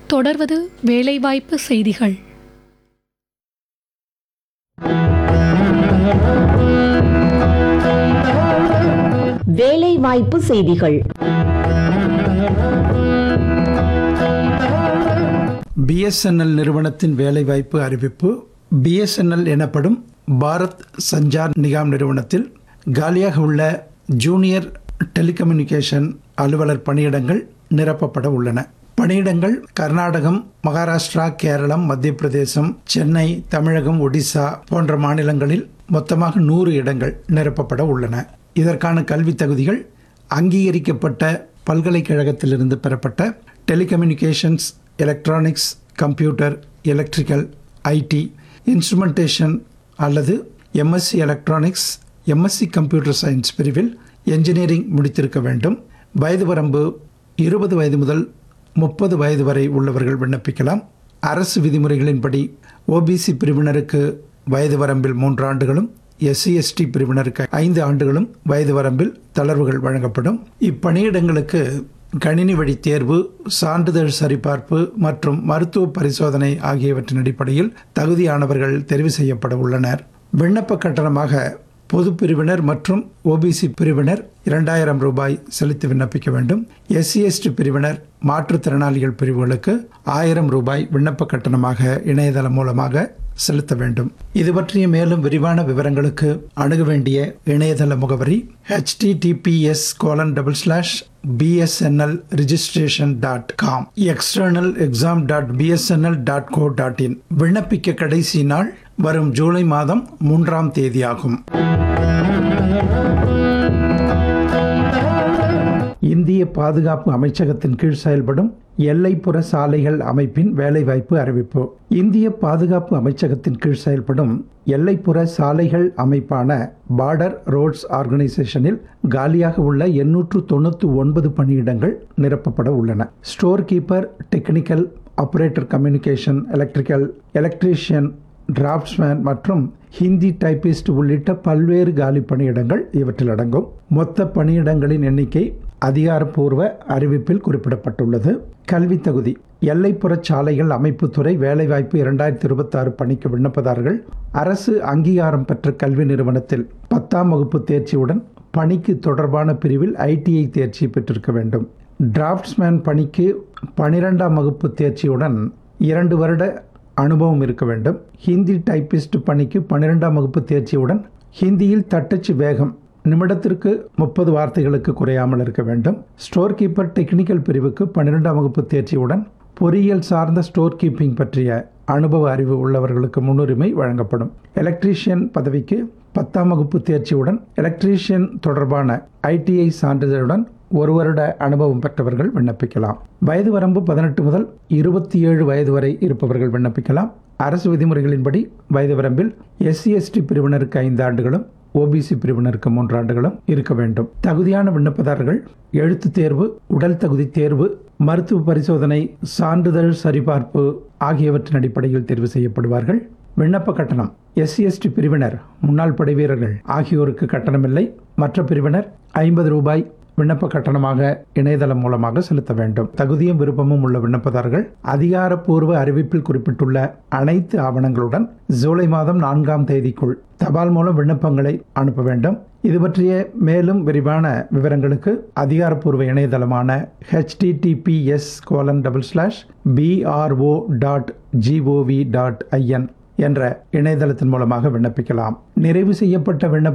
தொடர்வது வேலைவாய்ப்பு செய்திகள் வேலைவாய்ப்பு செய்திகள் பிஎஸ்என்எல் நிறுவனத்தின் வேலைவாய்ப்பு அறிவிப்பு பிஎஸ்என்எல் எனப்படும் பாரத் சஞ்சார் நிகாம் நிறுவனத்தில் காலியாக உள்ள ஜூனியர் டெலிகம்யூனிகேஷன் அலுவலர் பணியிடங்கள் நிரப்பப்பட உள்ளன பணியிடங்கள் கர்நாடகம் மகாராஷ்டிரா கேரளம் மத்திய பிரதேசம் சென்னை தமிழகம் ஒடிசா போன்ற மாநிலங்களில் மொத்தமாக நூறு இடங்கள் நிரப்பப்பட உள்ளன இதற்கான கல்வித் தகுதிகள் அங்கீகரிக்கப்பட்ட பல்கலைக்கழகத்திலிருந்து பெறப்பட்ட telecommunications electronics computer electrical IT instrumentation அல்லது MSc electronics MSc computer science பிரிவில் என்ஜினியரிங் முடித்திருக்க வேண்டும் வயது வரம்பு இருபது வயது முதல் முப்பது வயது வரை உள்ளவர்கள் விண்ணப்பிக்கலாம் அரசு விதிமுறைகளின்படி ஓபிசி பிரிவினருக்கு வயது வரம்பில் மூன்று ஆண்டுகளும் எஸ்சி எஸ்டி பிரிவினருக்கு ஐந்து ஆண்டுகளும் வயது வரம்பில் தளர்வுகள் வழங்கப்படும் இப்பணியிடங்களுக்கு கணினி வழி தேர்வு சான்றிதழ் சரிபார்ப்பு மற்றும் மருத்துவ பரிசோதனை ஆகியவற்றின் அடிப்படையில் தகுதியானவர்கள் தெரிவு செய்யப்பட உள்ளனர் விண்ணப்ப கட்டணமாக பொது பிரிவினர் மற்றும் ஓபிசி பிரிவினர் இரண்டாயிரம் ரூபாய் செலுத்தி விண்ணப்பிக்க வேண்டும் எஸ்சி எஸ்டி பிரிவினர் மாற்றுத்திறனாளிகள் பிரிவுகளுக்கு ஆயிரம் ரூபாய் விண்ணப்ப கட்டணமாக இணையதளம் மூலமாக செலுத்த வேண்டும் இது பற்றிய மேலும் விரிவான விவரங்களுக்கு அணுக வேண்டிய இணையதள முகவரி HTTPS colon double slash BSNL registration dot com external exam dot BSNL dot co dot in விண்ணப்பிக்க கடைசி நாள் வரும் ஜூலை மாதம் மூன்றாம் தேதியாகும் இந்திய பாதுகாப்பு அமைச்சகத்தின் கீழ் செயல்படும் எல்லைப்புற சாலைகள் அமைப்பின் வேலைவாய்ப்பு அறிவிப்பு இந்திய பாதுகாப்பு அமைச்சகத்தின் கீழ் செயல்படும் எல்லைப்புற சாலைகள் அமைப்பான பார்டர் ரோட்ஸ் ஆர்கனைசேஷனில் காலியாக உள்ள எண்ணூற்று தொண்ணூற்றி ஒன்பது பணியிடங்கள் நிரப்பப்பட உள்ளன store keeper technical operator communication electrical electrician draftsman மற்றும் ஹிந்தி டைபிஸ்ட் உள்ளிட்ட பல்வேறு காலி பணியிடங்கள் இவற்றில் அடங்கும் மொத்த பணியிடங்களின் எண்ணிக்கை அதிகாரப்பூர்வ அறிவிப்பில் குறிப்பிடப்பட்டுள்ளது கல்வி தகுதி எல்லைப்புற சாலைகள் அமைப்புத்துறை வேலைவாய்ப்பு இரண்டாயிரத்தி இருபத்தாறு பணிக்கு விண்ணப்பதாரர்கள் அரசு அங்கீகாரம் பெற்ற கல்வி நிறுவனத்தில் பத்தாம் வகுப்பு தேர்ச்சியுடன் பணிக்கு தொடர்பான பிரிவில் ஐடிஐ தேர்ச்சி பெற்றிருக்க வேண்டும் டிராஃப்ட்ஸ்மேன் பணிக்கு பனிரெண்டாம் வகுப்பு தேர்ச்சியுடன் இரண்டு வருட அனுபவம் இருக்க வேண்டும் ஹிந்தி டைப்பிஸ்ட் பணிக்கு பன்னிரெண்டாம் வகுப்பு தேர்ச்சியுடன் ஹிந்தியில் தட்டச்சு வேகம் நிமிடத்திற்கு முப்பது வார்த்தைகளுக்கு குறையாமல் இருக்க வேண்டும் ஸ்டோர் கீப்பர் டெக்னிக்கல் பிரிவுக்கு பன்னிரெண்டாம் வகுப்பு தேர்ச்சியுடன் பொறியியல் சார்ந்த ஸ்டோர் கீப்பிங் பற்றிய அனுபவ அறிவு உள்ளவர்களுக்கு முன்னுரிமை வழங்கப்படும் எலக்ட்ரீஷியன் பதவிக்கு பத்தாம் வகுப்பு தேர்ச்சியுடன் எலக்ட்ரீஷியன் தொடர்பான ஐடிஐ சான்றிதழுடன் ஒரு வருட அனுபவம் பெற்றவர்கள் விண்ணப்பிக்கலாம் வயது வரம்பு பதினெட்டு முதல் இருபத்தி ஏழு வயது வரை இருப்பவர்கள் விண்ணப்பிக்கலாம் அரசு விதிமுறைகளின்படி வயது வரம்பில் எஸ்சி எஸ்டி பிரிவினருக்கு ஐந்து ஆண்டுகளும் ஓபிசி பிரிவினருக்கு மூன்று ஆண்டுகளும் இருக்க வேண்டும் தகுதியான விண்ணப்பதாரர்கள் எழுத்து தேர்வு உடல் தகுதி தேர்வு மருத்துவ பரிசோதனை சான்றிதழ் சரிபார்ப்பு ஆகியவற்றின் அடிப்படையில் தேர்வு செய்யப்படுவார்கள் விண்ணப்ப கட்டணம் எஸ்சி எஸ்டி பிரிவினர் முன்னாள் படை வீரர்கள் ஆகியோருக்கு கட்டணமில்லை மற்ற பிரிவினர் ஐம்பது ரூபாய் விண்ணப்ப கட்டணமாக இணையதளம் மூலமாக செலுத்த வேண்டும் தகுதியும் விருப்பமும் உள்ள விண்ணப்பதாரர்கள் அதிகாரப்பூர்வ அறிவிப்பில் குறிப்பிட்டுள்ள அனைத்து ஆவணங்களுடன் ஜூலை மாதம் நான்காம் தேதிக்குள் தபால் மூலம் விண்ணப்பங்களை அனுப்ப வேண்டும் இது பற்றிய மேலும் விரிவான விவரங்களுக்கு அதிகாரப்பூர்வ இணையதளமான HTTPS colon double slash PRO dot GOV dot IN என்ற இணையதளத்தின் மூலமாக விண்ணப்பிக்கலாம் நிறைவு செய்யப்பட்ட விண்ணப்ப